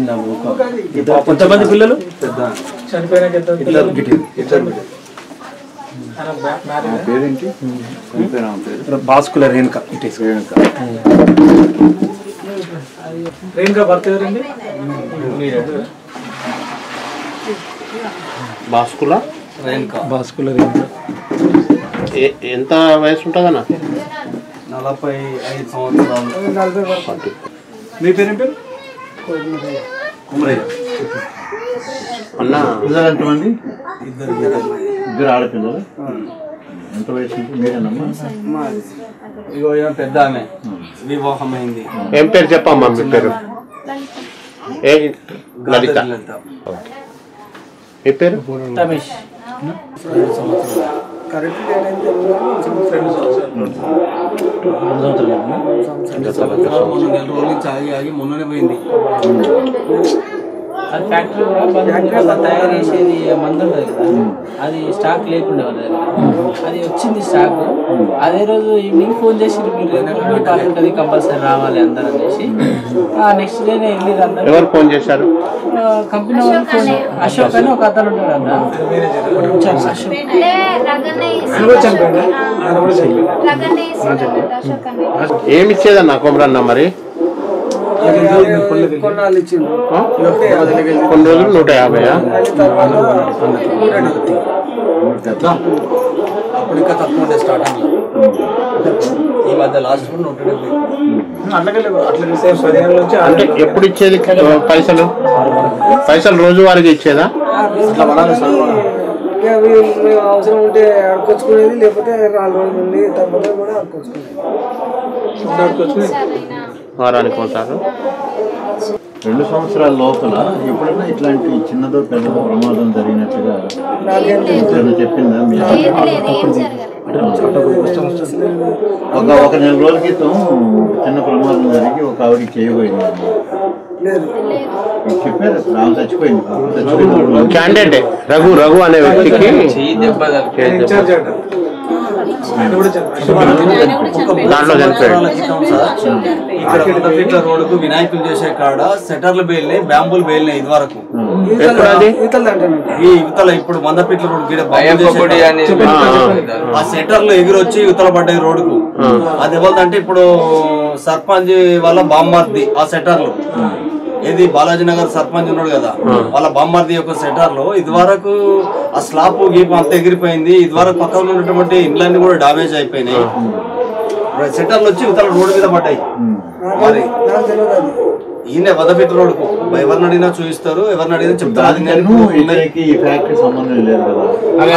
చిన్న ఒక ఇద్దరు- ఎంతమంది పిల్లలు చనిపోయినాక ఎంత ఇద్దరు గిట్టింది. పేరేంటి చనిపోయిన ఆమె పేరు భాస్కుల రేణుక ఇట్ ఈస్ రేణుక రేణుకా భర్త ఎవరండి బాస్కుల భాస్కుల రేణుక ఎ- ఎంత వయసు ఉంటుందన్న నలభై ఐదు సంవత్సరాలు మీ పేరేం పేరు కుమరయ్య అన్న పిల్లలు ఎంతమంది ఇద్దరు ఇద్దరు ఆడపిల్లలు ఎంత వయసు ఉంటుంది మీరేనమ్మా ఇగో ఈమె పెద్ద ఆమె వివాహం అయింది ఏం పేరు చెప్పమ్మా మీ పేరు ఏ లలిత లలిత. మీ పేరు రమేష్ మొన్న నెల రోజుల నుంచి ఆగి ఆగి మొన్ననే పోయింది అది ఫ్యాక్టరీ కూడా బంద్ అలా తయారు చేసేది మందు ఉంటుంది కదా అది స్టాక్ లేకుండా వాళ్ళ దగ్గర అది వచ్చింది స్టాక్ అదే రోజు ఈవినింగ్ ఫోన్ చేసి మీరు పార్టీ ఉంటుంది కంపల్సరీ రావాలి అందరూ అనేసి నెక్స్ట్ డే వెళ్ళి అందరూ ఎవరు ఫోన్ చేశారు కంపెనీ వాళ్ళు ఫోన్ అశోక్ అని ఒక అతను ఉంటాడు అన్న అశోక్ అంటే రగన్న రగన్న అశోక్ అన్నయ్య ఏమి ఇచ్చేదన్న కొమరన్న మరి కొన్నాళ్ళు ఇచ్చిండు ఆ? కొన్ని రోజులు నూట యాభై అప్పుడు ఇంకా తక్కువ ఉండే స్టార్టింగ్ ఈ మధ్య లాస్ట్ కూడా నూట డెబ్బై అట్లకెళ్ళి అట్లా సేమ్ పదిహేను నుంచి ఆరు అంటే ఎప్పుడు ఇచ్చేది పైసలు పైసలు రోజువారీగా ఇచ్చేదా అట్లా పడాలి సార్ ఇక మేము మేము అవసరం ఉంటే ఆడుకొచ్చుకునేది లేకపోతే నాలుగు రోజులు ఉండి తర్వాత కూడా ఆడుకొచ్చుకునేది వారానికి ఒకసారి రెండు సంవత్సరాల లోపల ఎప్పుడైనా ఇట్లాంటి చిన్నదో పెద్దదో ప్రమాదం జరిగినట్టుగా ఎవరైనా చెప్పిందా మీ ఒక ఒక నెల రోజుల క్రితం చిన్న ప్రమాదం జరిగి ఒక ఆవిడకి చేయబోయింది లేదు మీకు చెప్పారు ఆమె చచ్చిపోయింది చచ్చిపోయింది క్యాండిడేట్ రఘు రఘు అనే వ్యక్తికి చెయ్యి దెబ్బ తగిలి ఇన్ఛార్జ్ అంట ఆయన కూడా చనిపోయాడు. దాంట్లో చనిపోయాడు సంవత్సరాల క్రితం సార్ ఇక్కడ కొత్తపేట రోడ్డుకు వినాయకులు చేసే కాడ సెటర్లు బేల్ని బ్యాంబులు బేల్ని ఇది వరకు ఎప్పుడు అది ఈతలు అంటాను ఈ యువతల ఇప్పుడు మందపేట్ల రోడ్ గీడ బాంబులు చేసే కాడ. ఆ సెటర్లు ఎగిరొచ్చి యువతల పడ్డాయి రోడ్డుకు అది ఎవరిదంటే ఇప్పుడు సర్పంచ్ వాళ్ళ బామ్మర్ది ఆ సెటర్లు ఏది బాలాజీ నగర్ సర్పంచ్ ఉన్నాడు కదా వాళ్ళ బామ్మర్ది యొక్క సెటర్లు ఇది వరకు ఆ స్లాప్ గీపు అంతా ఎగిరిపోయింది ఇది వరకు పక్కన ఉన్నటువంటి ఇండ్లన్నీ కూడా డామేజ్ అయిపోయినాయి సెటర్లు వచ్చి యువతల రోడ్డు మీద పడ్డాయి మరి నాకు తెలియదు అది ఈయన వదపెట్టి రోడ్డుకు ఎవరిని అడిగినా చూపిస్తారు ఎవరిని అడిగినా చెప్తారు అది నేను దానికన్నా ఉన్నాయి. ఇతనికి ఈ ఫ్యాక్టరీ సంబంధం లేదు కదా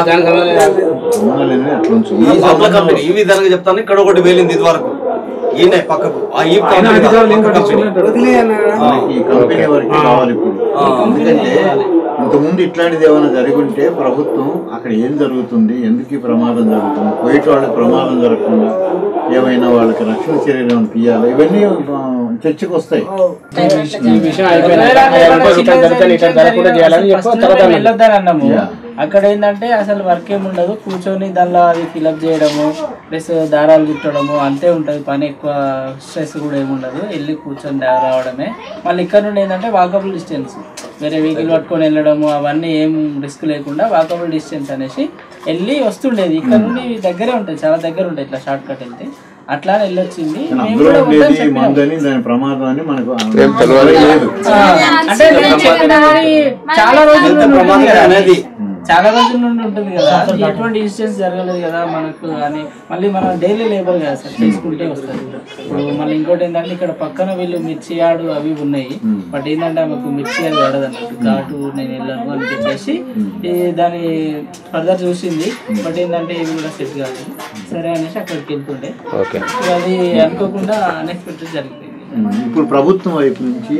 సంబంధం లేదని అట్లా ఉంచు. ఈ బాబుల కంపెనీ ఈ విధంగా చెప్తాను ఇక్కడ ఒకటి వేలింది ఇది వరకు ఈయన పక్కకు ఆ ఈ కంపెనీ కాదు, పక్క కంపెనీ. వదిలే అన్నాడు ఈ కంపెనీ వరకు కావాలి ఇప్పుడు ఎందుకంటే ఇంతకుముందు ఇట్లాంటిది ఏమైనా జరిగి ఉంటే ప్రభుత్వం అక్కడ ఏం జరుగుతుంది ఎందుకు ఈ ప్రమాదం జరుగుతుంది పోయేట వాళ్ళకి ప్రమాదం జరగకుండా ఏమైనా వాళ్ళకి రక్షణ చర్యలు ఏమైనా తీయాలి ఇవన్నీ ఆ, చర్చకు వస్తాయి ఈ విషయం అయిపోయినాక ఇంకో రూపాయలు జరుగుతాయి ఇట్లా జరగకుండా చేయాలని చెప్పి తర్వాత అన్నాడు. వెళ్ళొద్దని అన్నాము Yeah. అక్కడ ఏంటంటే అసలు వర్క్ ఏమి ఉండదు కూర్చొని దానిలో అది ఫిలప్ చేయడము ప్లస్ దారాలు కుట్టడము అంతే ఉంటుంది పని ఎక్కువ స్ట్రెస్ కూడా ఏమి ఉండదు వెళ్ళి కూర్చొని దా- రావడమే మళ్ళీ ఇక్కడ నుండి ఏంటంటే వాకబుల్ డిస్టెన్స్ వేరే వెహికల్ పట్టుకొని వెళ్ళడము అవన్నీ ఏం రిస్క్ లేకుండా వాకబుల్ డిస్టెన్స్ అనేసి వెళ్ళి వస్తుండేది ఇక్కడ నుండి దగ్గరే ఉంటుంది చాలా దగ్గర ఉంటుంది ఇట్లా షార్ట్ కట్ వెళ్తే అట్లా వెళ్ళొచ్చింది మేము అందులో కూడా వద్దని ఉండేది చెప్పినాం. మందని దాని ప్రమాదం అని మనకు ఏం తెలియదు. లేదు ఆ, అంటే నేను చెప్పిన కానీ చాలా రోజుల ఎంత నుండి ఉంటుంది ప్రమాదం కదా అనేది చాలా రోజుల నుండి ఉంటుంది కదా ఎటువంటి ఇన్సిడెంట్స్ జరగలేదు కదా మనకు అని మళ్ళీ మనం డైలీ లేబర్ కదా సార్ చేసుకుంటే వస్తుంది ఇప్పుడు మళ్ళీ ఇంకోటి ఏంటంటే ఇక్కడ పక్కన వీళ్ళు మిర్చి ఆడు అవి ఉన్నాయి బట్ ఏంటంటే ఆమెకు మిర్చి అది పడదు అన్నట్టు ఘాటు నేను వెళ్ళాను అని చెప్పేసి ఈ దాని ఫర్దర్ చూసింది బట్ ఏంటంటే ఇది కూడా సెట్ కాలేదు సరే అనేసి అక్కడికి వెళ్తుండే ఓకే ఇక అది అనుకోకుండా అన్ఎక్స్పెక్టెడ్ జరిగిపోయింది ఉమ్, ఇప్పుడు ప్రభుత్వం వైపు నుంచి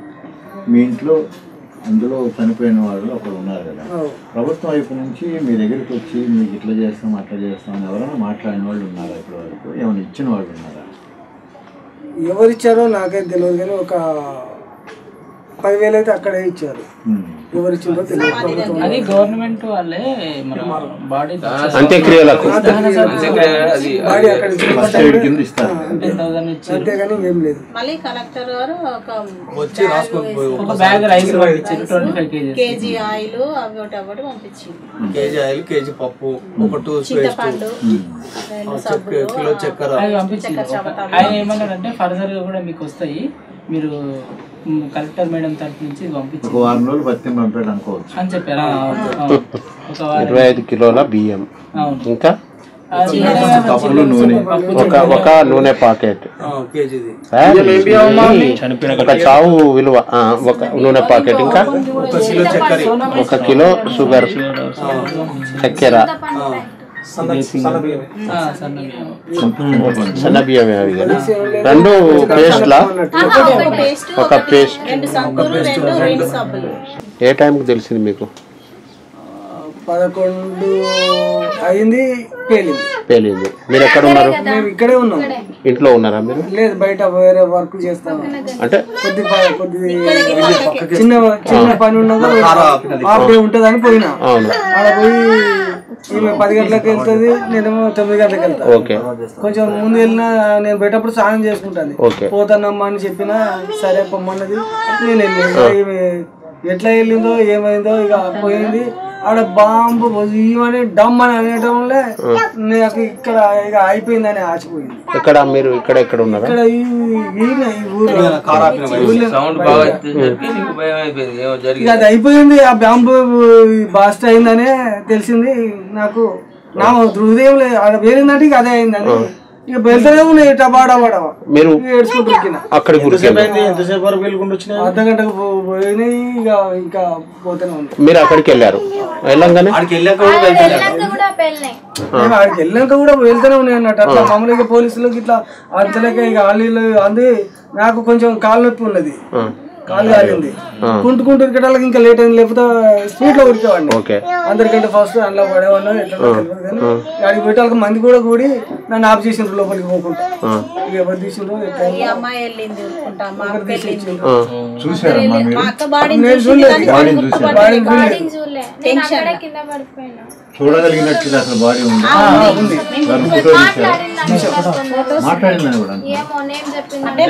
మీ ఇంట్లో అందులో చనిపోయిన వాళ్ళు ఒకరు ఉన్నారు కదా ప్రభుత్వం వైపు నుంచి మీ దగ్గరికి వచ్చి మీకు ఇట్లా చేస్తాం అట్లా చేస్తాం అని ఎవరైనా మాట్లాడిన వాళ్ళు ఉన్నారా ఇప్పటి వరకు ఏమైనా ఇచ్చిన వాళ్ళు ఉన్నారా ఎవరిచ్చారో నాకైతే తెలియదు కానీ ఒక పదివేలు అయితే అక్కడే ఇచ్చారు ఎవరు ఇచ్చిందో తెలియదు ప్రభుత్వం అది గవర్నమెంట్ వాళ్ళే మన బాడీ అంత్యక్రియలకు బాడీ అక్కడ ఇచ్చింది. ఫస్ట్ ఎయిడ్ కింద ఇస్తారు టెన్ థౌసండ్ ఇచ్చి అంతేగాని ఇంకేం లేదు మళ్ళీ కలెక్టర్ గారు ఒక వచ్చి రాసుకొని పోయి ఒక బ్యాగ్ రైస్ పంపించారు twenty five kgs kg oil అవి ఒకటి ఒకటి పంపించింది కేజీ ఆయిల్ కేజీ పప్పు ఒక టూత్ పేస్ట్ చింతపండు రెండు సబ్బులు కిలో చక్కెర అవి పంపించారు ఆయన ఏమన్నారంటే ఫర్దర్ గా కూడా మీకు వస్తాయి మీరు మ్, కలెక్టర్ మేడం తరఫు నుంచి ఇది ఒక పంపించారు వారం రోజులు బత్తి పంపాడు అనుకోవచ్చు అని చెప్పారు ఆ, అవును, అవును. ఒక వారం ఇరవై ఐదు కిలోల బియ్యం అవును ఇంకా అది కప్పులు నూనె ఒక ఒక నూనె ప్యాకెట్ ఆ, కేజీది ఒక చావు విలువ ఆ, ఒక నూనె ప్యాకెట్ ఇంకా ఒక కిలో చక్కెర ఒక కిలో షుగర్ చక్కెర సన్న సన్న బియ్యమే ఆ, సన్న బియ్యం. సన్న బియ్యం అవి కదా రెండు పేస్ట్లా ఒక పేస్ట్ ఒక పేస్ట్ రెండు సంతూరు రెండు రెండు సబ్బులు ఏ టైంకి తెలిసింది మీకు పదకొండు అయింది పేలింది పేలింది మీరు ఎక్కడ ఉన్నారు మేము ఇక్కడే ఉన్నాం ఇంట్లో ఉన్నారా మీరు లేదు బయట వేరే వర్క్ చేస్తాం అంటే కొద్ది ప- కొద్ది చిన్న చిన్న పని ఉన్నదో హాఫ్ డే ఉంటదని పోయినా అవును ఆడ పోయి ఈమె పది గంటలకు వెళ్తుంది నేనేమో తొమ్మిది గంటలకు వెళ్తా ఓకే కొంచెం ముందు వెళ్ళినా నేను పోయేటప్పుడు స్నానం చేసుకుంటాను ఓకే పోతానమ్మా అని చెప్పినా సరే పొమ్మన్నది నేను వెళ్ళింది ఈమె ఎట్లా వెళ్ళిందో ఏమైందో ఇక పోయింది ఆడ బాంబు ఇవని డమ్ అని అనేటంలో నాకు ఇక్కడ ఇక అయిపోయిందని ఆశపోయింది ఎక్కడ మీరు ఇక్కడ ఎక్కడ ఉన్నారా ఇక్కడ ఈ ఈయన ఈ ఊరు సౌండ్ బాగా వచ్చేసరికి నీకు భయం అయిపోయింది ఏమో జరిగింది ఇక అది అయిపోయింది ఆ బాంబు బాస్ట్ అయిందనే తెలిసింది నాకు నా హృదయం లేదు ఆడ వేరిందంటే ఇక అదే అయిందని ఇక వెళ్తూనే ఉన్నాయి టబా టబా టబా మీరు ఇక ఏడ్చుకుంటూ ఉరికినా. అక్కడికి ఉరికారు ఎంతసేపు వరకు వెళ్ళకుండా వచ్చినా అర్ధ గంటకు పో- పోయినాయి ఇక ఇంకా పోతూనే ఉంది మీరు అక్కడికి వెళ్ళారు వెళ్ళంగానే ఆడికి వెళ్ళాక కూడా వెళ్తాను వెళ్ళాక కూడా పెళ్ళి నేను ఆడికి వెళ్ళాక కూడా వెళ్తూనే ఉన్నాయి అన్నట్టు అట్లా మామూలుగా పోలీసులకు ఇట్లా అంతలేక ఇక వాళ్ళు అంది నాకు కొంచెం కాలు నొప్పి ఉన్నది ఆ, కాలు కాలింది కుంటుకుంటూ ఉరికేటాలకు ఇంకా లేట్ అయింది లేకపోతే స్పీడ్ లో ఉరికేవాడిని ఓకే అందరికంటే ఫస్ట్ అందులో పడేవాళ్ళు ఎట్లా తెలియదు కానీ ఆడికి పోయేటాలకు మంది కూడా కూడి నన్ను ఆఫ్ చేసిండ్రు లోపలికి పోకుండా ఇక ఎవరు తీసిండ్రు ఎట్లా ఈ అమ్మాయి వెళ్ళింది ఊరుకుంటా మా అక్క వెళ్ళింది ఆ, చూసారమ్మా మీరు మా అక్క బాడీని చూసింది కానీ బాడీని వాళ్ళు గుర్తుపట్టలేదు. బాడీని చూడలే నేను అక్కడే కింద పడిపోయినా చూడగలిగినట్టు అసలు బాడీ ఉంది మేము దాని ఫోటో తీశారు మాట్లాడింది మాట్లాడిందని కూడా ఏమో నేను చెప్పింది అంటే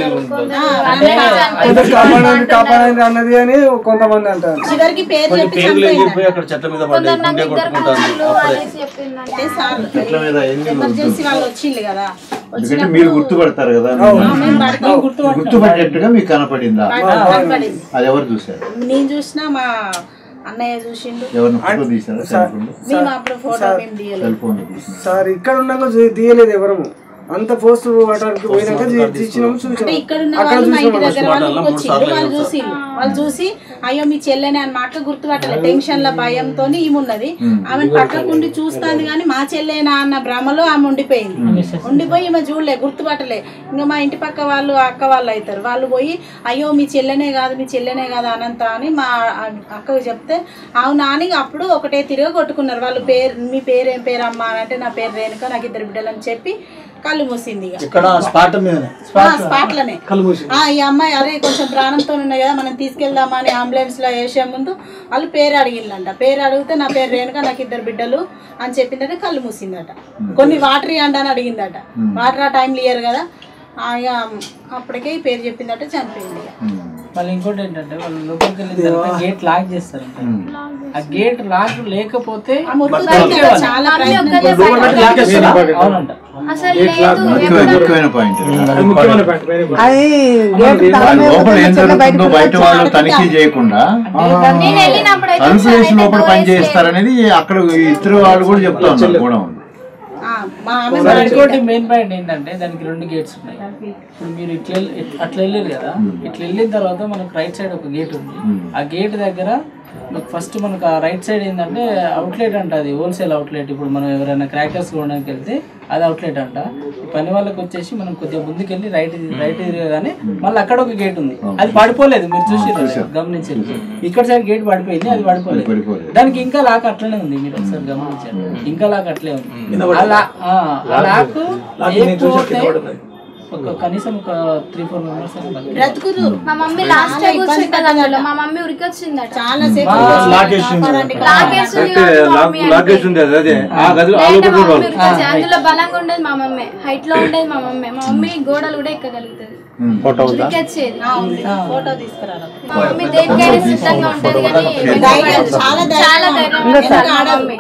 కొందరు కాపాడండి కాపాడండి అన్నది అని కొంతమంది అంటారు చివరికి పేరు చెప్పి పేర్లు చంపేయండి ఎగిరిపోయి అక్కడ చెట్ల మీద పడ్డాయి గుండె కొట్టుకుంటాను అనేసి చెప్పింది అంటే సార్ చెట్ల మీద ఎన్ని ఎమర్జెన్సీ వాళ్ళు వచ్చిండ్రు కదా ఎందుకంటే మీరు గుర్తుపడతారు కదా మేము పడుకొని గుర్తుపట్టేట్టుగా మీకు కనపడిందా కనపడింది అది ఎవరు చూశారు నేను చూసినా మా అన్నయ్య చూసిండు ఎవరిని ఫోటో తీశారా సెల్ ఫోన్ మేము అప్పుడు ఫోటో మేము తీయలేదు సెల్ ఫోన్ తీసిన సార్ ఇక్కడ ఉన్నాక చూ- తీయలేదు ఎవరము అంత పోస్ట్ వాటానికి పోయినాక తీ- తీసినాము చూసినాము ఇక్కడ ఉన్న వాళ్ళు మా ఇంటి దగ్గర వాళ్ళు వచ్చిండ్రు వాళ్ళు చూసిండ్రు వాళ్ళు చూసి అయ్యో మీ చెల్లెని అని మాట గుర్తుపట్టలేదు టెన్షన్ ల భయంతో ఈమె ఉన్నది ఆమె పక్కకుండి చూస్తాంది కానీ మా చెల్లెనా అన్న భ్రమలో ఆమె ఉండిపోయింది ఉండిపోయి ఈమె చూడలే గుర్తుపట్టలే ఇంకా మా ఇంటి పక్క వాళ్ళు అక్క వాళ్ళు అవుతారు వాళ్ళు పోయి అయ్యో మీ చెల్లెనే కాదు మీ చెల్లెనే కాదు అనంత అని మా అక్కకు చెప్తే అవునా అని అప్పుడు ఒకటే తిరిగి కొట్టుకున్నారు వాళ్ళు పేరు మీ పేరు ఏం పేరు అమ్మా అని అంటే నా పేరు రేణుక నాకు ఇద్దరు బిడ్డలు అని చెప్పి కళ్ళు మూసింది ఇక ఇక్కడ స్పాట్ మీదనే స్పాట్ లోనే కళ్ళు మూసి ఆ, ఈ అమ్మాయి అరే కొంచెం ప్రాణంతో ఉన్నాయి కదా మనం తీసుకెళ్దామా అని అంబులెన్స్ లో వేసే ముందు వాళ్ళు పేరు అడిగిందంట పేరు అడిగితే నా పేరు రేణుక నాకు ఇద్దరు బిడ్డలు అని చెప్పిందట కళ్ళు మూసిందట కొన్ని వాటర్ ఇవ్వండి అని అడిగిందట వాటర్ ఆ టైంలో ఇయ్యరు కదా ఆ, ఇక అప్పటికే ఈ పేరు చెప్పిందట చనిపోయింది ఇక. మళ్ళీ ఇంకోటి ఏంటంటే వాళ్ళు లోపలికి వెళ్ళిన తర్వాత గేట్ లాక్ చేస్తారు ఆ గేట్ లాక్ లేకపోతే ఆ మురుకు దగ్గర చాలా ప్రయత్నం అవునంట అసలు లేదు ముఖ్యమైన ముఖ్యమైన పాయింట్ ముఖ్యమైన పాయింట్ వేరే లోపల ఏం జరుగుతుందో బయట వాళ్ళు తనిఖీ చేయకుండా నేను వెళ్ళినప్పుడు అయితే తలుపు వేసి లోపల పని చేస్తారనేది అక్కడ ఇద్దరు వాళ్ళు కూడా చెప్తా ఉన్నారు కూడా ఉంది ఆ, మా ఆమె మరి ఇంకోటి మెయిన్ పాయింట్ ఏంటంటే దానికి రెండు గేట్స్ ఉన్నాయి ఇప్పుడు మీరు ఇట్లా వెళ్ళి- ఇట్- అట్లా వెళ్ళారు కదా ఇట్లా వెళ్ళిన తర్వాత మనకు రైట్ సైడ్ ఒక గేట్ ఉంది ఆ గేట్ దగ్గర ఫస్ట్ మనకు ఆ రైట్ సైడ్ ఏంటంటే అవుట్లెట్ అంట అది హోల్సేల్ అవుట్లెట్ ఇప్పుడు మనం ఎవరైనా క్రాకర్స్ కొనడానికి వెళ్తే అది అవుట్లెట్ అంట ఈ పని వాళ్ళకి వచ్చేసి మనం కొద్దిగా ముందుకెళ్ళి రైట్ రైట్ తిరగగానే మళ్ళీ అక్కడ ఒక గేట్ ఉంది అది పడిపోలేదు మీరు చూసి గమనించారు ఇక్కడ సైడ్ గేట్ పడిపోయింది అది పడిపోలేదు పడిపోలేదు. దానికి ఇంకా లాక్ అట్లనే ఉంది మీరు ఒకసారి గమనించారు ఇంకా లాక్ అట్లే ఉంది ఆ లా- ఆ, ఆ లాక్ నేను చూసి లేకపోతే కింద పడుతుంది ఒక కనీసం ఒక త్రీ ఫోర్ మెంబర్స్ బ్రతుకుదు మా మమ్మీ లాస్ట్ టైం కూర్చుంటది అందులో మా మమ్మీ ఉరికి వచ్చిందట చాలా సేపు లాకేసింది లాగేసింది కాబట్టి మా మమ్మీ అంటే. అదే ఆ లేదంటే మా మమ్మీ ఉరికి వచ్చేది. అందులో బలంగా ఉండేది మా మమ్మీ హైట్ లో ఉండేది మా మమ్మీ మా మమ్మీ గోడలు కూడా ఎక్కగలుగుతుంది ఫోటో ఉందా ఉరికి వచ్చేది ఫోటో తీసుకురాలి మా మమ్మీ దేనికైనా సిద్ధంగా ఉంటది కానీ ధైర్యం, చాలా ధైర్యం. చాలా ధైర్యం ఉంటది మా మమ్మీ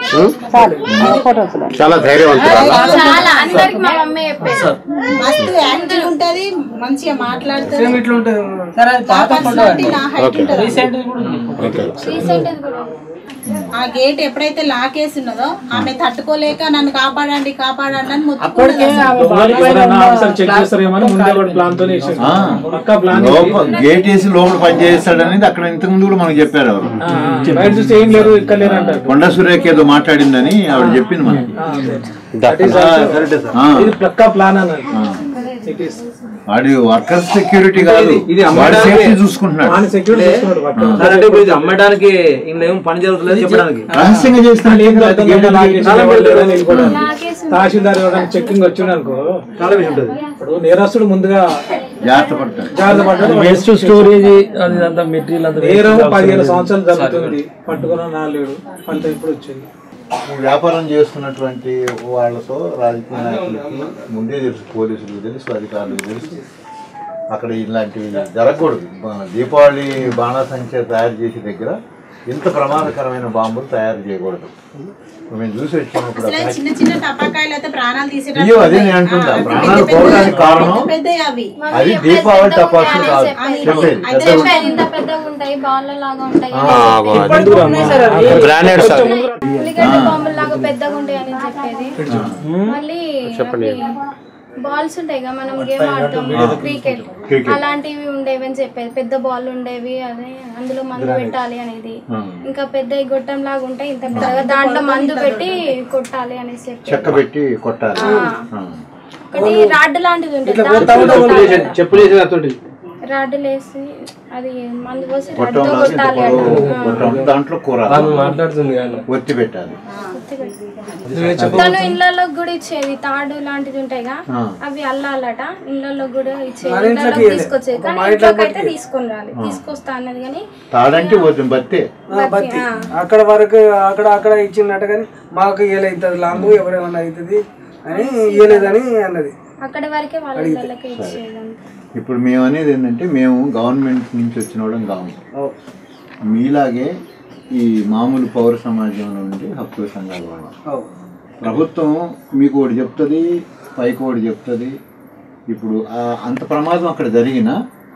చాలా ధైర్యవంతురాలా చాలా అందరికి మా మమ్మీ చెప్పేది మస్తు యాక్టివ్ ఉంటది మంచిగా మాట్లాడుతుంది సేమ్ ఇట్లా ఉంటుంది సరే అది పాత ఫోటో పర్సనాలిటీ నా హైట్ ఉంటది రీసెంట్ కూడా ఉంది ఓకే రీసెంట్ కూడా ఆ గేట్ ఎప్పుడైతే లాకేసి ఉన్నదో ఆమె తట్టుకోలేక నన్ను కాపాడండి కాపాడండి అని అప్పటికే మొత్తుకున్నది ఆమె బాడీ పైన ఉన్న ఆఫీసర్ చెక్ చేస్తారేమో అని ముందే కూడా ప్లాన్ తోనే వేసేసారు. ఆ. పక్కా ప్లాన్ లోపల గేట్ వేసి లోపల పని చేస్తాడు అనేది అక్కడ ఇంతకు ముందు కూడా మనకు చెప్పారు ఎవరు బయట చూస్తే ఏం లేరు ఇక్కడ లేరు అంటారు కొండ సురేఖ ఏదో మాట్లాడిందని ఆవిడ చెప్పింది మనకి That is also- ఆ. ఇది పక్కా ప్లాన్ అన్నది It is. వాడి వర్కర్ సెక్యూరిటీ కాదు ఇది వాడి అమ్మడానికి- సేఫ్టీ చూసుకుంటున్నాడు వాడిని సెక్యూరిటీ చూసుకున్నాడు పక్కా. సార్ అంటే ఇప్పుడు ఇది అమ్మడానికి ఇందులో ఏం పని జరుగుతుంది చెప్పడానికి రహస్యంగా చేస్తున్నాడు ఏం కాదు, గేట్ అది లాగేసి ఎవరు వెళ్ళిపోవడానికి. లాగేసి తహసీల్దార్ ఇవ్వడానికి చెక్కింగ్ వచ్చింది అనుకో ఇప్పుడు నేరస్తుడు ముందుగా జాగ్రత్త పడతాడు జాగ్రత్త పడ్డాడు వేస్ట్ స్టోరేజ్ అది అంతా మెటీరియల్ అంతా నేరం పదిహేను సంవత్సరాలు జరుగుతుంది పట్టుకున్న నాలుగు ఫలితం ఇప్పుడు వచ్చింది వ్యాపారం చేస్తున్నటువంటి వాళ్ళతో రాజకీయ నాయకులకి ముందే తెలుసు పోలీసులకు తెలుసు అధికారులకు తెలుసు అక్కడ ఇలాంటివి జరగకూడదు మన దీపావళి బాణాసంఖ్య తయారు చేసే దగ్గర ఇంత ప్రమాదకరమైన బాంబులు తయారు చేయకూడదు మేము చూసి వచ్చినప్పుడు ఆ అసలు ఫ్యాక్టరీ- చిన్న చిన్న టపాకాయలు అయితే ప్రాణాలు తీసేటట్టు అయ్యో, అదే ఉన్నాయి. నేను అంటున్నా. ఆ, ప్రాణాలు పెద్ద పోవడానికి పెద్ద- కారణం పెద్ద పెద్దవి అవి అది దీపావళి టపాసులు కాదు చెప్పేది. చెప్పేది అయితే పెద్ద చెప్పేది ఇంత పెద్దగా ఉంటాయి బాల్ లాగా ఉంటాయి గ్రానైడ్స్ అవి ఉల్లిగడ్డ బాంబులు లాగా పెద్దగా ఉంటాయి అని చెప్పేది మళ్ళీ బాల్స్ ఉంటాయి కదా మనం గేమ్ ఆడతాం క్రికెట్ అలాంటివి ఉండేవి అని చెప్పేది పెద్ద బాల్ ఉండేవి అదే అందులో మందు పెట్టాలి అనేది ఇంకా పెద్ద గొట్టం లాగా ఉంటాయి ఇంత పెద్దగా దాంట్లో మందు పెట్టి కొట్టాలి అనేసి చెప్పేది చెక్క పెట్టి కొట్టాలి ఆ. ఒకటి రాడ్ లాంటిది ఉంటుంది దాంతో కొట్టాలి. చెప్పులు చేసి అతోటి రాడ్డులు వేసి అది మందు పోసి కొట్టం రాడ్డుతో రాసి ఇంత కొట్టాలి పొడవు అంట కొట్టం దాంట్లో కూర మాట్లాడుతుంది కానీ ఒత్తి పెట్టాలి తను ఇళ్ళలో కూడా ఇచ్చేది తాడు లాంటిది ఉంటాయిగా ఆ. అవి అల్లాలట ఇళ్ళలో కూడా ఇచ్చేది మన ఇంట్లోకి ఇళ్ళలోకి ఇయ్యలే. తీసుకొచ్చేది కానీ మా ఇంట్లోకి ఇంట్లోకి అయితే తీసుకొని రాలి తీసుకొస్తా అన్నది కానీ తాడంటే పోతుంది బత్తే ఆ, బత్తి అక్కడ వరకు అక్కడ అక్కడ ఇచ్చినట్టు కానీ మాకు ఇయ్యలే ఇంత లాంగ్ ఎవరేమన్నా అవుతుంది అని ఇయ్యలేదని అన్నది అక్కడ వరకే వాళ్ళ ఇళ్ళకి ఇచ్చేది అంతే. ఇప్పుడు మేము అనేది ఏంటంటే మేము గవర్నమెంట్ నుంచి వచ్చిన వాళ్ళం కాము ఓ. మీలాగే ఈ మామూలు పౌర సమాజంలో ఉండి హక్కుల సంఘాల వాళ్ళం ఓ. ప్రభుత్వం మీకు ఒకటి చెప్తుంది పైకి ఒకటి చెప్తుంది ఇప్పుడు ఆ- అంత ప్రమాదం అక్కడ జరిగినా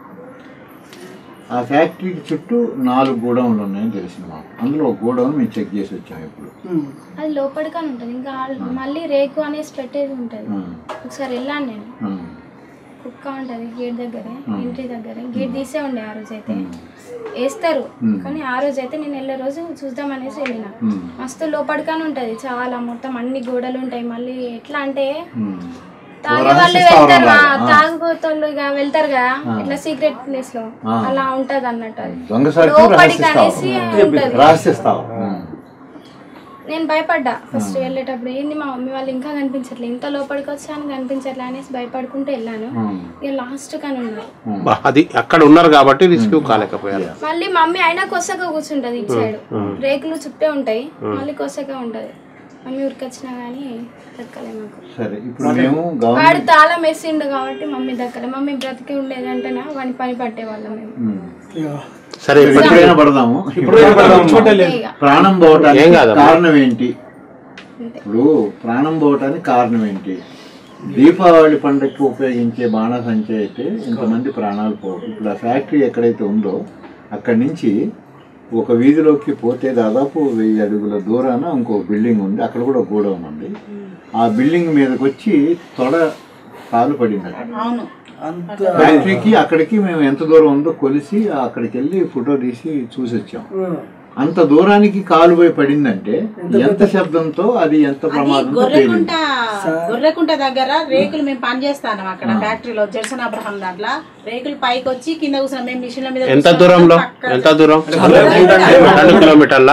ఆ ఫ్యాక్టరీకి చుట్టూ నాలుగు గోడౌన్లు ఉన్నాయని తెలిసింది మాకు అందులో ఒక గోడౌన్ మేము చెక్ చేసి వచ్చాము ఇప్పుడు ఉమ్. అది లోపలికని ఉంటుంది ఇంకా ఆ- మళ్ళీ రేకు అనేసి పెట్టేది ఉంటుంది ఆ, ఒకసారి వెళ్ళాను నేను ఆ, కుక్క ఉంటది గేట్ దగ్గరే ఇంటి దగ్గరే గేట్ తీసే ఉండే ఆ రోజు అయితే వేస్తారు కానీ ఆ రోజు అయితే నేను వెళ్ళే రోజు చూద్దాం అనేసి వెళ్ళిన ఉమ్, మస్తు లోపడికానే ఉంటది చాలా మొత్తం అన్ని గోడలు ఉంటాయి మళ్ళీ ఎట్లా అంటే ఉమ్. తాగే వాళ్ళు వెళ్తారు తాగుబోతోళ్ళు ఇక వెళ్తారు కదా ఇట్లా సీక్రెట్ ప్లేస్ లో అలా ఉంటది అన్నట్టు అది దొంగసారికి లోపలికి అనేసి రహస్యస్తావు ఉంటది రహస్యస్తావు ఉమ్. నేను భయపడ్డా ఫస్ట్ వెళ్ళేటప్పుడు ఏంది మా మమ్మీ వాళ్ళు ఇంకా కనిపించట్లే ఇంత లోపలికి వచ్చాను కనిపించట్లే అనేసి భయపడుకుంటూ వెళ్ళాను ఉమ్. ఇక లాస్ట్ కానీ ఉన్నారు బా, అది అక్కడ ఉన్నారు కాబట్టి రిస్క్ కాలేకపోయారు మళ్ళీ మమ్మీ అయినా కొసగా కూర్చుంటది ఇటు సైడ్ రేకులు చుట్టే ఉంటాయి మళ్ళీ కొసగా ఉంటది మమ్మీ ఉరికొచ్చినా కానీ దక్కలే మాకు సరే ఇప్పుడు మేము గవర్నమెంట్ వాడు తాళం వేసిండు కాబట్టి మమ్మీ దక్కలే మమ్మీ బ్రతికి ఉండేది అంటేనా వాడిని పని పట్టేవాళ్ళం మేము ఇక సరే ఇప్పుడు ఎప్పుడైనా పడదాము ఇక ప్రాణం ఏం పోవటానికి కాదమ్మా. కారణం ఏంటి ఇప్పుడు ప్రాణం పోవటానికి కారణం ఏంటి దీపావళి పండుగకి ఉపయోగించే బాణసంచ అయితే ఇంతమంది ప్రాణాలు పోవు ఇప్పుడు ఆ ఫ్యాక్టరీ ఎక్కడైతే ఉందో అక్కడి నుంచి ఒక వీధిలోకి పోతే దాదాపు వెయ్యి అడుగుల దూరాన ఇంకో బిల్డింగ్ ఉంది అక్కడ కూడా గోడౌన్ ఉంది ఆ బిల్డింగ్ మీదకి వచ్చి తొడ కాలు పడింది అక్కడ. అవును అంత ఫ్యాక్టరీకి అక్కడికి మేము ఎంత దూరం ఉందో కొలిసి అక్కడికి వెళ్ళి ఫోటో తీసి చూసి వచ్చాం ఉమ్. అంత దూరానికి కాలువై పడిందంటే ఎంత శబ్దంతో అది ఎంత ప్రమాదంతో గొర్రెకుంట పేలింది గొర్రెకుంట దగ్గర రేకులు మేము పని చేస్తాను అక్కడ ఫ్యాక్టరీలో జెర్సన్ అబ్రహం దాంట్లో రేకులు పైకి వచ్చి కింద కూర్చున్నాం మేము మిషన్ల మీద ఎంత కూర్చున్నాం. దూరంలో పక్కన ఎంత దూరం రెండు కిలోమీటర్ల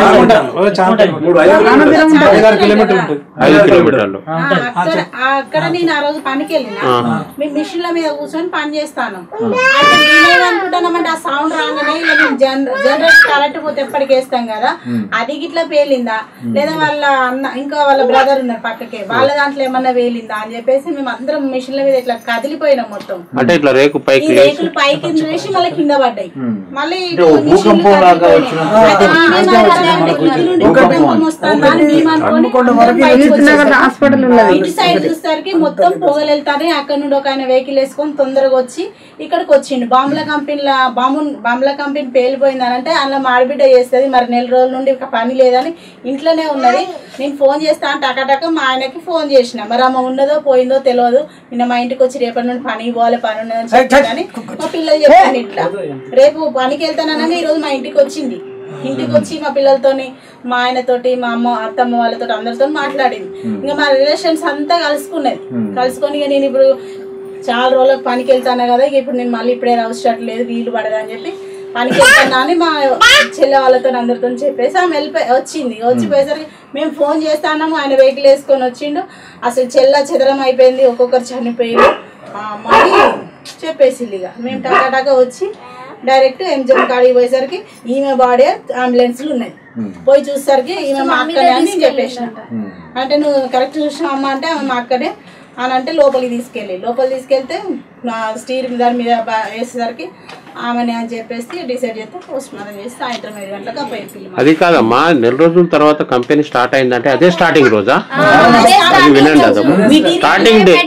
ఐదారు కిలోమీటర్ ఉంటుంది ఐదు కిలోమీటర్లు ఆ, అక్కడ ఆ, అక్కడ నేను ఆ రోజు పనికి వెళ్ళిన మేము మిషన్ల మీద కూర్చొని పని చేస్తాను అయితే నేనేమనుకుంటున్నామంటే ఆ సౌండ్ రాగానే ఇలా మేము జనరేట్ కరెంట్ పోతే ఎప్పటికి వేస్తాం కదా అది గిట్లా పేలిందా లేదా వాళ్ళ అన్న ఇంకా వాళ్ళ బ్రదర్ ఉన్నారు పక్కకే వాళ్ళ దాంట్లో ఏమన్నా వేలిందా అని చెప్పేసి మేము అందరం మిషన్ల మీద ఇట్లా కదిలిపోయినాం మొత్తం అంటే ఇట్లా రేకు ఈ పైకి లేచి రేకులు పైకి వేసి మళ్ళీ కింద పడ్డాయి మళ్ళీ అంటే ఓ భూకంపం లాగా వచ్చిన అయితే మేమేమో అనుకున్నాం, ఇంటి నుండి భూకంపం వస్తుందా అని మేము అనుకొని అందరం బయటకు వచ్చేసాం. ఇటు సైడ్ చూసేసరికి మొత్తం పొగలు వెళ్తానే అక్కడ నుండి ఒక ఆయన వెహికల్ వేసుకొని తొందరగా వచ్చి ఇక్కడికి వచ్చిండు బాంబుల కంపెనీల బాంబు బాంబుల కంపెనీ పేలిపోయింది అని అంటే అందులో మాడిబిడ్డ చేస్తుంది మరి నెల రోజుల నుండి ఇక పని లేదని ఇంట్లోనే ఉన్నది నేను ఫోన్ చేస్తా అంటే టకటక మా ఆయనకి ఫోన్ చేసిన మరి అమ్మ ఉన్నదో పోయిందో తెలియదు నిన్న మా ఇంటికి వచ్చి రేపటి నుండి పనికి పోవాలి పని ఉన్నదని చెప్పి కానీ మా పిల్లలు చెప్పాను ఇట్లా రేపు పనికి వెళ్తానని ఈ రోజు మా ఇంటికి వచ్చింది ఇంటికి వచ్చి మా పిల్లలతోని మా ఆయనతోటి మా అమ్మ అత్తమ్మ వాళ్ళతో అందరితో మాట్లాడింది ఇంకా మా రిలేషన్స్ అంతా కలుసుకున్నది కలుసుకొని ఇక నేను ఇప్పుడు చాలా రోజులకు పనికి వెళ్తాను కదా ఇక ఇప్పుడు నేను మళ్ళీ ఇప్పుడే అవసరం లేదు వీలు పడదు అని చెప్పి పనికి వెళ్తాను అని మా చెల్లె వాళ్ళతో అందరితో చెప్పేసి ఆమె వెళ్ళిపోయి వచ్చింది వచ్చిపోయేసరికి మేము ఫోన్ చేస్తాము ఆయన వెహికల్ వేసుకొని వచ్చిండు అసలు చెల్ల చెదరం అయిపోయింది ఒక్కొక్కరు చనిపోయింది ఆ, మళ్ళీ చెప్పేసి ఇక మేము టకాటకా వచ్చి డైరెక్ట్ ఎంజిఎం కాడికి పోయేసరికి ఈమె బాడీ అంబులెన్స్లు ఉన్నాయి పోయి చూసేసరికి ఈమె మా అక్కనే అని నేను చెప్పేసిన అంటే నువ్వు కరెక్ట్ చూసినావు అమ్మ అంటే ఆమె మా అక్కనే అని అంటే లోపలికి తీసుకెళ్ళి లోపలికి తీసుకెళ్తే నా స్టీరింగ్ దాని మీద బా- వేసేసరికి ఆమెనే అని చెప్పేసి డిసైడ్ చేస్తే పోస్ట్ మార్టం చేసి సాయంత్రం ఏడు గంటలకు అబ్బాయి పిల్లలు అది కాదమ్మా నెల రోజుల తర్వాత కంపెనీ స్టార్ట్ అయిందంటే అదే స్టార్టింగ్ రోజా అది వినండి అదమ్మా స్టార్టింగ్ డే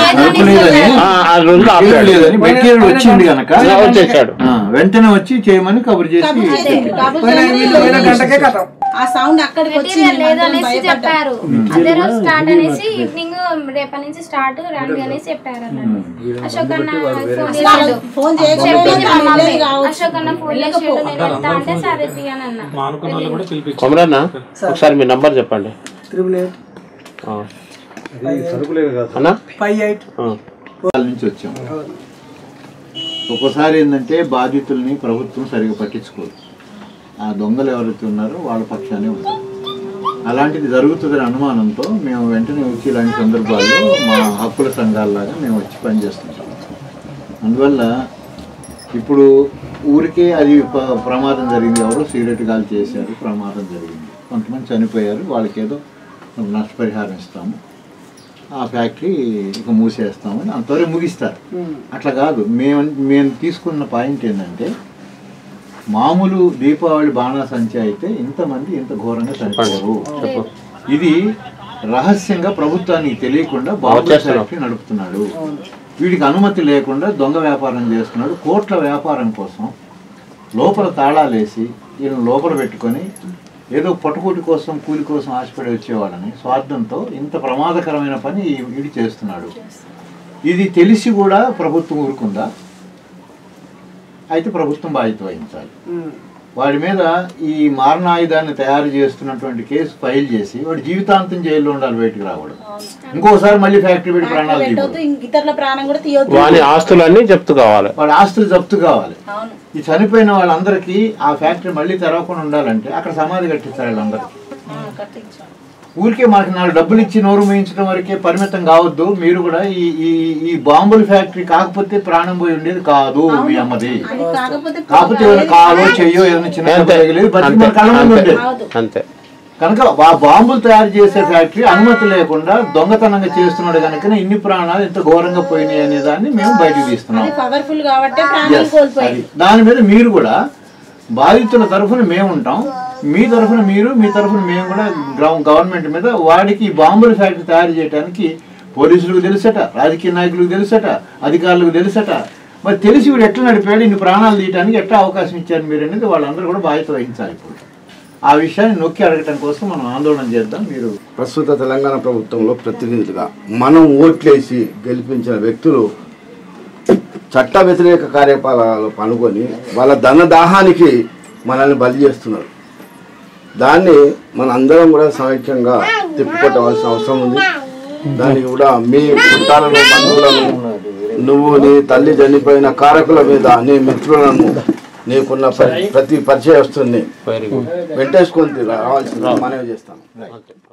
ఆ, ఆ రోజులో ఆపాడు. లేదని మెటీరియల్ వచ్చింది కనుక వచ్చేసాడు ఆ, వెంటనే వచ్చి చేయమని కబురు చేసి కబుర్ చేసి ఆ సౌండ్ అక్కడికి వచ్చింది మెటీరియల్ లేదు అందరం అనేసి భయపడ్డాం. చెప్పారు అదే రోజు స్టార్ట్ అనేసి ఈవినింగ్ రేపటి నుంచి స్టార్ట్ రండి అనేసి చెప్పారు అన్నట్టు అశోక్ అన్న ఫోన్ చేసాడు ఫోన్ చేయకపోతే చెప్పింది మా మమ్మీ వెళ్ళేది కావచ్చు. అశోక్ అన్న ఫోన్ చేసాడు నేను వెళ్తా అంటే సరే తీయని అన్న మానుకున్న వాళ్ళు కూడా పిలిపించారు కొమరన్న ఒకసారి మీ నంబర్ చెప్పండి త్రిబుల్ ఎయిట్ ఆ. అన్నా ఫైవ్ ఎయిట్ ఆ. వాళ్ళ నుంచి వచ్చాం ఒక్కోసారి ఏంటంటే బాధితుల్ని ప్రభుత్వం సరిగా పట్టించుకోదు ఆ దొంగలు ఎవరైతే ఉన్నారో వాళ్ళ పక్షానే ఉంటారు అలాంటిది జరుగుతుందని అనుమానంతో మేము వెంటనే వచ్చి ఇలాంటి సందర్భాల్లో మా హక్కుల సంఘాలలాగా మేము వచ్చి పనిచేస్తుంటాం అందువల్ల ఇప్పుడు ఊరికే అది ప- ప్రమాదం జరిగింది ఎవరో సిగరెట్ గాలి చేశారు ప్రమాదం జరిగింది కొంతమంది చనిపోయారు వాళ్ళకి ఏదో నష్టపరిహారం ఇస్తాము ఆ ఫ్యాక్టరీ ఇక మూసేస్తామని అంతవరకు ముగిస్తారు అట్లా కాదు మేము మేము తీసుకున్న పాయింట్ ఏంటంటే మామూలు దీపావళి బాణాసంచా అయితే ఇంతమంది ఇంత ఘోరంగా చనిపోయారు ఇది రహస్యంగా ప్రభుత్వానికి తెలియకుండా బాబు ఫ్యాక్టరీ నడుపుతున్నాడు వీడికి అనుమతి లేకుండా దొంగ వ్యాపారం చేస్తున్నాడు కోట్ల వ్యాపారం కోసం లోపల తాళాలేసి వీళ్ళని లోపల పెట్టుకొని ఏదో పట్టుకూటి కోసం కూలి కోసం ఆశపడి వచ్చేవాడని స్వార్థంతో ఇంత ప్రమాదకరమైన పని ఈ- వీడు చేస్తున్నాడు ఇది తెలిసి కూడా ప్రభుత్వం ఊరుకుందా అయితే ప్రభుత్వం బాధ్యత వహించాలి వాడి మీద ఈ మారణాయుధాన్ని తయారు చేస్తున్నటువంటి కేసు ఫైల్ చేసి వాడు జీవితాంతం జైల్లో ఉండాలి బయటకు రావడం ఇంకోసారి మళ్ళీ ఫ్యాక్టరీ పెట్టి ప్రాణాలు పెట్టొద్దు తీయకూడదు ఇంక ఇతరుల ప్రాణం కూడా తీయొద్దు వాని ఆస్తులన్నీ జప్తు కావాలి వాడి ఆస్తులు జప్తు కావాలి అవును ఈ చనిపోయిన వాళ్ళందరికీ ఆ ఫ్యాక్టరీ మళ్ళీ తెరవకుండా ఉండాలంటే అక్కడ సమాధి కట్టిస్తారు వీళ్ళందరికీ ఆ, కట్టించాం ఊరికే మనకి నాలుగు డబ్బులు ఇచ్చి నోరు వేయించడం వరకే పరిమితం కావద్దు మీరు కూడా ఈ ఈ ఈ బాంబుల ఫ్యాక్టరీ కాకపోతే ప్రాణం పోయి ఉండేది కాదు మీ అమ్మది అది కాకపోతే కాకపోతే ఏమైనా కాలో చెయ్యో ఏమైనా చిన్న దెబ్బ అంతే తగిలేది బతికి అంతే మన కళ్ళ ముందు అంతే ఉండేది అంతే కనుక ఆ బాంబులు తయారు చేసే ఫ్యాక్టరీ అనుమతి లేకుండా దొంగతనంగా చేస్తున్నాడు కనుక ఇన్ని ప్రాణాలు ఇంత ఘోరంగా పోయినాయి అనే దాన్ని మేము బయటకు తీస్తున్నాం అది పవర్ఫుల్ కాబట్టి ప్రాణాలు Yes, కోల్పోయింది అది. దాని మీద మీరు కూడా బాధితుల తరఫున మేము ఉంటాం మీ తరఫున మీరు మీ తరఫున మేము కూడా గ్రౌ- గవర్నమెంట్ మీద వాడికి ఈ బాంబుల ఫ్యాక్టరీ తయారు చేయడానికి పోలీసులకు తెలుసట రాజకీయ నాయకులకు తెలుసట అధికారులకు తెలుసట మరి తెలిసి వీడు ఎట్లా నడిపాడు ఇన్ని ప్రాణాలు తీయడానికి ఎట్లా అవకాశం ఇచ్చారు మీరు అనేది వాళ్ళందరూ కూడా బాధ్యత వహించాలి ఇప్పుడు ఆ విషయాన్ని నొక్కి అడగటం కోసం మనం ఆందోళన చేద్దాం మీరు ప్రస్తుత తెలంగాణ ప్రభుత్వంలో ప్రతినిధులుగా మనం ఓట్లేసి గెలిపించిన వ్యక్తులు చట్ట వ్యతిరేక కార్యకలాపాలు పాల్గొని వాళ్ళ ధన దాహానికి మనల్ని బలి చేస్తున్నారు దాన్ని మన అందరం కూడా సమైక్యంగా తిప్పికొట్టవలసిన అవసరం ఉంది దానికి కూడా మీ చుట్టాలను బంధువులను నువ్వు నీ తల్లి చనిపోయిన కారకుల మీద నీ మిత్రులను నీకున్న పరి- ప్రతి పరిచయస్తుని వెరీ గుడ్ వెంటేసుకొని రావాల్సింది మనవి చేస్తాను